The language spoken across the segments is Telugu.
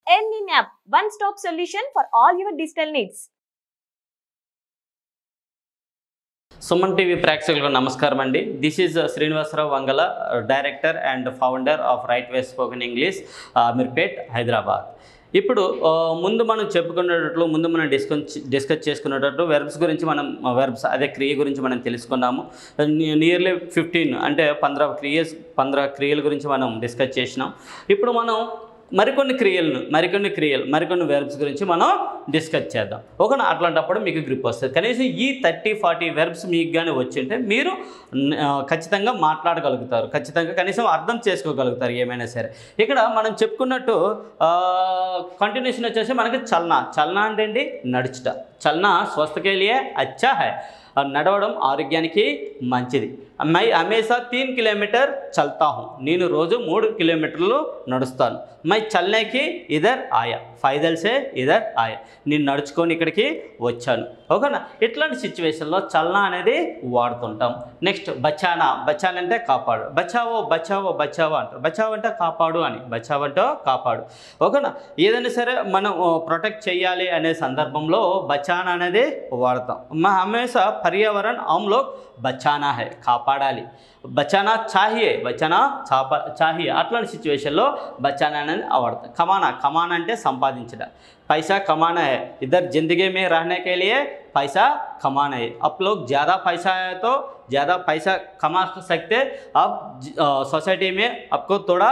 Endin app, one stop solution for all your digital needs. Suman TV ప్రేక్షకులకు నమస్కారం అండి this is Srinivasarao Vangala director and founder of right way spoken English Ameerpet Hyderabad ఇప్పుడు ఆ, ముందు మనం చెప్పుకునేటట్లు ముందు మనం డిస్కస్ డిస్కస్ చేసుకునేటట్లు వెర్బ్స్ గురించి మనం వెర్బ్స్ అదే క్రియ గురించి మనం తెలుసుకున్నాము నియర్లీ ఫిఫ్టీన్ అంటే పంద్ర క్రియస్ పంద్ర క్రియల గురించి మనం డిస్కస్ చేసినాం ఇప్పుడు మనం మరికొన్ని క్రియలను మరికొన్ని క్రియలు మరికొన్ని వెర్బ్స్ గురించి మనం డిస్కస్ చేద్దాం ఓకేనా అట్లాంటప్పుడు మీకు గ్రిప్ వస్తుంది కనీసం ఈ థర్టీ ఫార్టీ వెర్బ్స్ మీకు కానీ వచ్చింటే మీరు న- ఆ, ఖచ్చితంగా మాట్లాడగలుగుతారు ఖచ్చితంగా కనీసం అర్థం చేసుకోగలుగుతారు ఏమైనా సరే ఇక్కడ మనం చెప్పుకున్నట్టు కంటిన్యూషన్ వచ్చేసి మనకి చలనా చలనా అంటే ఏంటి నడుచుట చలనా స్వస్థకేలియే అచ్చా హై ఆ, నడవడం ఆరోగ్యానికి మంచిది మై హమేషా తీన్ కిలోమీటర్ చల్తా హూ నేను రోజు మూడు కిలోమీటర్లు నడుస్తాను మై చల్నేకి ఇదర్ ఆయా ఫైదల్సే ఇదర్ ఆయా నేను నడుచుకొని ఇక్కడికి వచ్చాను ఓకేనా ఇట్లాంటి సిచ్యువేషన్లో చలనా అనేది వాడుతుంటాం నెక్స్ట్ బచానా బచానా అంటే కాపాడు బచావో బచావో బచావో అంటారు బచావో అంటే కాపాడు అని బచావ్ అంటే కాపాడు ఓకేనా ఏదైనా సరే మనం ప్రొటెక్ట్ చేయాలి అనే సందర్భంలో బచానా అనేది వాడతాం మా హమేషా పర్యావరణ హమ్లో బచానా హై కాపాడాలి బచానా చాహియే బచానా చాప చాహియే అట్లాంటి సిచ్యువేషన్లో బచానా అనేది వాడతాం కమానా కమానా అంటే సంపాదించడం पैसा कमाना है इधर ज़िंदगी में रहने के लिए पैसा कमाना है आप लोग ज़्यादा पैसा है तो ज़्यादा पैसा कमा सकते आप सोसाइटी में आपको थोड़ा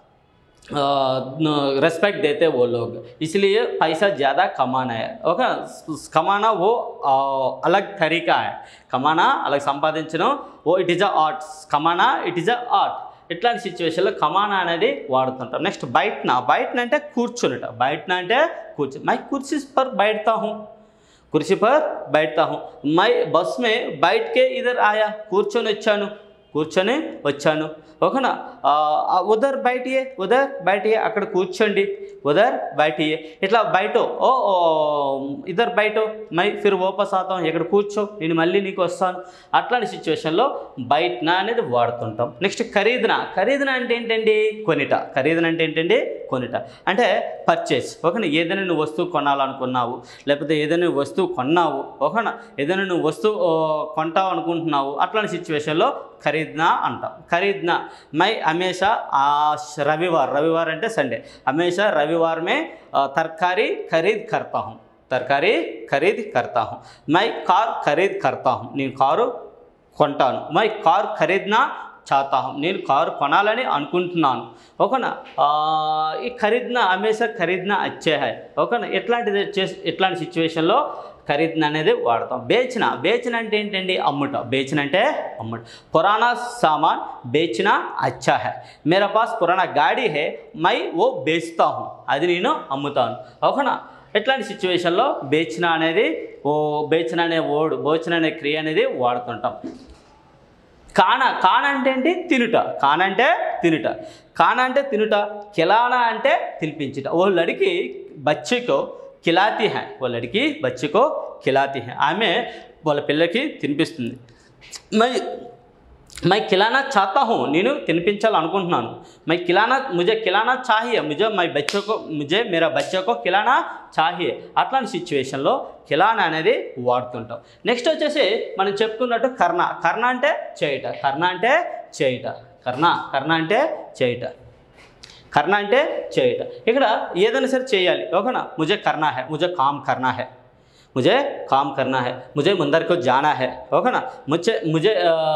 रेस्पेक्ट देते वो लोग इसलिए पैसा ज़्यादा कमाना है ओके कमाना वो आ, अलग तरीका है కమానా అలాగే సంపాదించడం ఓ ఇట్ ఈజ్ అ ఆర్ట్ కమానా ఇట్ ఈజ్ అ ఆర్ట్ ఇట్లాంటి సిచ్యువేషన్లో కమానా అనేది వాడుతుంటాం నెక్స్ట్ బయటన బయటన అంటే కూర్చునిట బయటన అంటే కూర్చు మై కుర్సీ పర్ బయటతా హూ కుర్చీ పర్ బయటతా హూ మై బస్ మే బయట కే ఇదర్ ఆయా కూర్చొని వచ్చాను కూర్చొని వచ్చాను ఓకేనా ఆ, ఆ, ఉదర్ బయటియే ఉదర్ బయటియే అక్కడ కూర్చోండి ఉదర్ బయటియే ఇట్లా బయట ఓ ఓ, ఇద్దరు బయట మై ఫిర్ వాపస్ ఆతాం ఇక్కడ కూర్చో నేను మళ్ళీ నీకు వస్తాను అట్లాంటి సిచ్యువేషన్లో బయటన అనేది వాడుతుంటాం నెక్స్ట్ ఖరీదున ఖరీదున అంటే ఏంటండి కొనిట ఖరీదున అంటే ఏంటండి కొనిట అంటే పర్చేస్ ఓకేనా ఏదైనా నువ్వు వస్తువు కొనాలనుకున్నావు లేకపోతే ఏదైనా నువ్వు వస్తువు కొన్నావు ఓకేనా ఏదైనా నువ్వు వస్తువు ఆ, కొంటావు అనుకుంటున్నావు అట్లాంటి సిచ్యువేషన్లో ఖరీద్నా అంటాం ఖరీద్నా మై హమేషా ఆ శ- రవివార్ రవివార్ అంటే సండే హమేషా రవివార్ మే ఆ, తర్కారీ ఖరీద్ కర్తా హూँ तरकारी खरीद करता हूँ मैं कार खरीद करता हूँ నేను కారు కొంటాను మై కార్ ఖరీద్నా చాతా హూँ నేను కారు కొనాలని అనుకుంటున్నాను ఓకేనా ఆ, ఈ ఖరీద్నా హమేషా ఖరీద్నా అచ్చే హై ఓకేనా ఎట్లాంటిది చేసి ఎట్లాంటి సిచ్యువేషన్లో ఖరీద్న అనేది వాడతాం బేచిన బేచిన అంటే ఏంటండి అమ్ముట బేచిన అంటే అమ్ముట పురాణా సామాన్ బేచిన అచ్చా హై మేరా పాస్ పురాణా గాడి హే మై ఓ బేచుతా హూँ అది నేను అమ్ముతాను ఓకేనా ఎట్లాంటి సిచ్యువేషన్లో బేచిన అనేది ఓ బేచిన అనే ఓడు బోచన అనే క్రియ అనేది వాడుతుంటాం కాన కాన అంటే ఏంటి తినుట కాన అంటే తినుట కాన అంటే తినుట కిలానా అంటే తినిపించుట ఓ లడికి బచ్చికో కిలాతి హై ఓ లడికి బచ్చికో కిలాతి హై ఆమె వాళ్ళ పిల్లకి తినిపిస్తుంది మై मैं खिलाना चाहता हूँ నేను తినిపించాలనుకుంటున్నాను मैं खिलाना मुझे खिलाना चाहिए मुझे मैं बच्चों को मुझे मेरा बच्चों को खिलाना चाहिए అట్లాంటి సిచ్యువేషన్లో కిలానా అనేది వాడుతుంటాం నెక్స్ట్ వచ్చేసి మనం చెప్పుకున్నట్టు కర్ణ కర్ణ అంటే చేయుట కర్ణ అంటే చేయుట కర్ణ కర్ణ అంటే చేయుట కర్ణ అంటే చేయుట ఇక్కడ ఏదైనా సరే చేయాలి ఓకేనా ముజే కర్నా హై ముజే కామ్ కర్నా హై मुझे काम करना है मुझे मंदिर को जाना है ఓకే నా ముచ్చే ముझे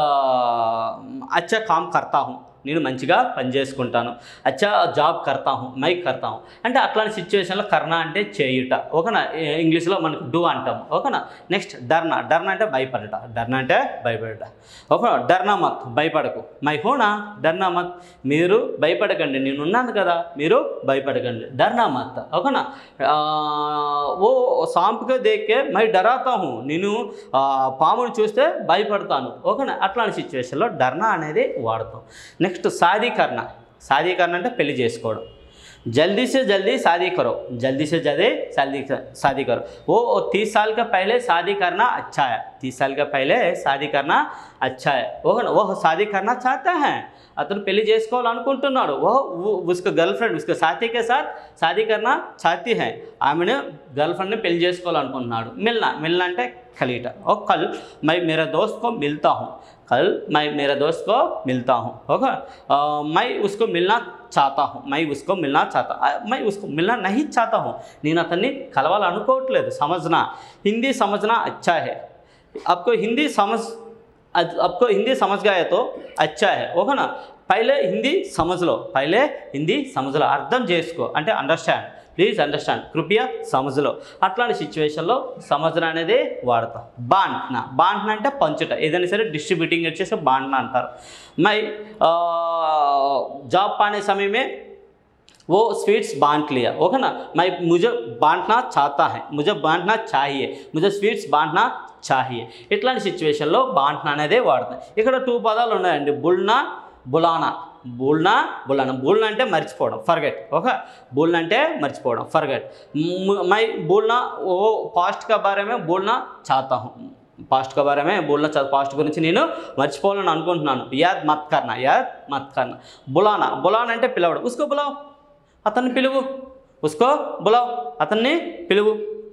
अच्छा काम करता हूँ నేను మంచిగా పని చేసుకుంటాను అచ్చా జాబ్ కర్తా హూ మై కర్తా హూ అంటే అట్లాంటి సిచ్యువేషన్లో కర్ణ అంటే చేయుట ఓకేనా ఏ- ఇంగ్లీష్లో మనకు డూ అంటాం ఓకేనా నెక్స్ట్ డర్నా డర్నా అంటే భయపడట డర్నా అంటే భయపడట ఓకే డర్నా మత్ భయపడకు మై హోనా డర్నా మత్ మీరు భయపడకండి నేను ఉన్నాను కదా మీరు భయపడకండి డర్నా మత్ ఓకేనా ఆ, ఓ సాంప్గా దేకే మై డరాతా హూ నేను ఆ, పామును చూస్తే భయపడతాను ఓకేనా అట్లాంటి సిచ్యువేషన్లో డర్నా అనేది వాడతాం నెక్స్ట్ సాదీకరణ సాదీకరణ అంటే పెళ్లి చేసుకోవడం जल्दी से जल्दी शादी करो जल्दी से जल्दी शादी शादी करो वो तीस साल का पहले शादी करना अच्छा है तीस साल का पहले शादी करना अच्छा है वो वो शादी करना चाहता है అతను పెళ్లి చేసుకోవాలనుకుంటున్నాడు ఓ ఉస్క గర్ల్ ఫ్రెండ్ ఉస్క సాథీ కే సాత్ షాదీ కర్నా చాతీ హై ఆమెను గర్ల్ ఫ్రెండ్ని పెళ్లి చేసుకోవాలనుకుంటున్నాడు మిల్నా మిల్నా అంటే ఖలీట ఓ కల్ మై మేరా దోస్త్ కో మిల్తా హూँ कल मैं मेरे दोस्त को मिलता हूँ ओके अ, मैं उसको मिलना चाहता हूँ मैं उसको मिलना चाहता अ, मैं उसको मिलना नहीं चाहता हूँ నేను అతన్ని కలవాలనుకోవట్లేదు సమझना हिंदी समझना अच्छा है आपको हिंदी समझ आज- आपको हिंदी समझ गया तो अच्छा है ఓకే నా పైలే హిందీ సమజ్లో పైలే హిందీ సమజ్లో అర్థం చేసుకో అంటే అండర్స్టాండ్ ప్లీజ్ అండర్స్టాండ్ కృపయా సమజ్లో అట్లాంటి సిచ్యువేషన్లో సమజ్న అనేది వాడతాం బాంట్న బాంట్న అంటే పంచుట ఏదైనా సరే డిస్ట్రిబ్యూటింగ్ వచ్చేసి బాంట్న అంటారు మై ఆ, జాబ్ పానే సమయమే वो स्वीट्स बांट लिया ओके ना मैं मुझे बांटना चाहता है मुझे बांटना चाहिए मुझे స్వీట్స్ బాంట్నా చాహియే ఇట్లాంటి సిచ్యువేషన్లో బాంట్నా అనేదే వాడతాం ఇక్కడ టూ పదాలు ఉన్నాయండి బుల్నా బులానా బుల్నా బులానా బుల్నా అంటే మర్చిపోవడం ఫర్గెట్ ఓకే బుల్నా అంటే మర్చిపోవడం ఫర్గెట్ మై బుల్నా ఓ పాస్ట్ కా బారే మే బోల్నా చాతా హూ పాస్ట్ కా బారే మే బోల్నా చా పాస్ట్ గురించి నేను మర్చిపోవాలని అనుకుంటున్నాను యాద్ మత్ కర్నా యాద్ మత్ కర్నా బులానా బులానా అంటే పిలవడం ఉస్కో బులావ్ అతన్ని పిలువు ఉస్కో బులావ్ అతన్ని పిలువు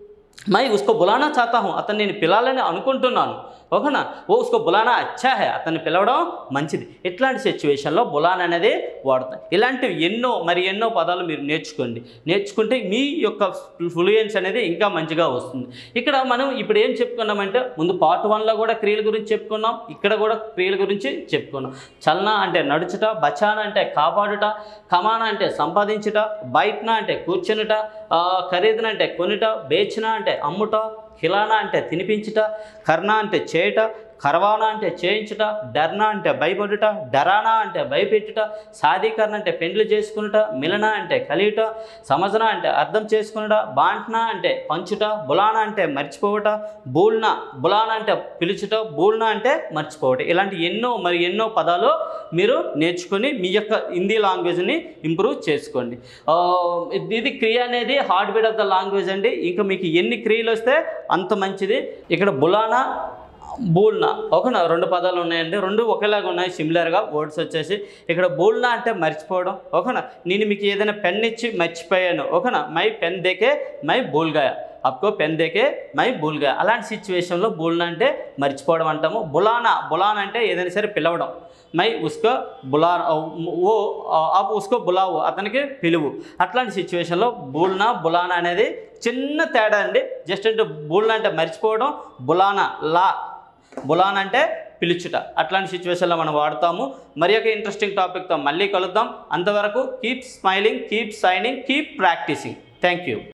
మై ఉస్కో బులానా చాతా హూ అతన్ని నేను పిలాలని అనుకుంటున్నాను ఓకేనా ఓ ఉస్కో బులానా అచ్చా హే అతన్ని పిలవడం మంచిది ఇట్లాంటి సిచ్యువేషన్లో బులాన్ అనేది వాడతాం ఇలాంటివి ఎన్నో మరి ఎన్నో పదాలు మీరు నేర్చుకోండి నేర్చుకుంటే మీ యొక్క ఫ్లూయెన్స్ అనేది ఇంకా మంచిగా వస్తుంది ఇక్కడ మనం ఇప్పుడు ఏం చెప్పుకున్నామంటే ముందు పార్ట్ వన్లో కూడా క్రియల గురించి చెప్పుకున్నాం ఇక్కడ కూడా క్రియల గురించి చెప్పుకున్నాం చలన అంటే నడుచుట బచాన అంటే కాపాడుట కమాన అంటే సంపాదించుట బయటన అంటే కూర్చునుట ఆ, ఖరీదున అంటే కొనుట బేచిన అంటే అమ్ముట ఖిలానా అంటే తినిపించుట కర్ణ అంటే చేయుట కరవానా అంటే చేయించుట డర్నా అంటే భయపడుట డరానా అంటే భయపెట్టుట సాధీకరణ అంటే పెండ్లు చేసుకునుట మిలన అంటే కలియుట సమజన అంటే అర్థం చేసుకునుట బాంట్నా అంటే పంచుట బులానా అంటే మర్చిపోవట బూల్నా బులానా అంటే పిలుచుట బూల్నా అంటే మర్చిపోవట ఇలాంటి ఎన్నో మరి ఎన్నో పదాలు మీరు నేర్చుకొని మీ యొక్క హిందీ లాంగ్వేజ్ని ఇంప్రూవ్ చేసుకోండి ఆ, ఇది- ఇది క్రియ అనేది heartbeat of the language అండి ఇంకా మీకు ఎన్ని క్రియలు వస్తే అంత మంచిది ఇక్కడ బులానా బూల్నా ఓకేనా రెండు పదాలు ఉన్నాయండి రెండు ఒకేలాగా ఉన్నాయి సిమిలర్గా వర్డ్స్ వచ్చేసి ఇక్కడ బూల్నా అంటే మర్చిపోవడం ఓకేనా నేను మీకు ఏదైనా పెన్ ఇచ్చి మర్చిపోయాను ఓకేనా మై పెన్ దేకే మై బూల్గాయా అప్కో పెన్ దేకే మై బూల్గా అలాంటి సిచ్యువేషన్లో బూల్నా అంటే మర్చిపోవడం అంటాము బులానా బులానా అంటే ఏదైనా సరే పిలవడం మై ఉస్కో బులా ఓ అప్ ఉస్కో బులావు అతనికి పిలువు అట్లాంటి సిచ్యువేషన్లో బూల్నా బులానా అనేది చిన్న తేడా అండి జస్ట్ అంటే బూల్నా అంటే మర్చిపోవడం బులానా లా బులాన్ అంటే పిలుచుట అట్లాంటి సిచ్యువేషన్లో మనం వాడతాము మరి ఒక ఇంట్రెస్టింగ్ టాపిక్తో మళ్ళీ కలుద్దాం అంతవరకు keep smiling keep shining keep practising thank you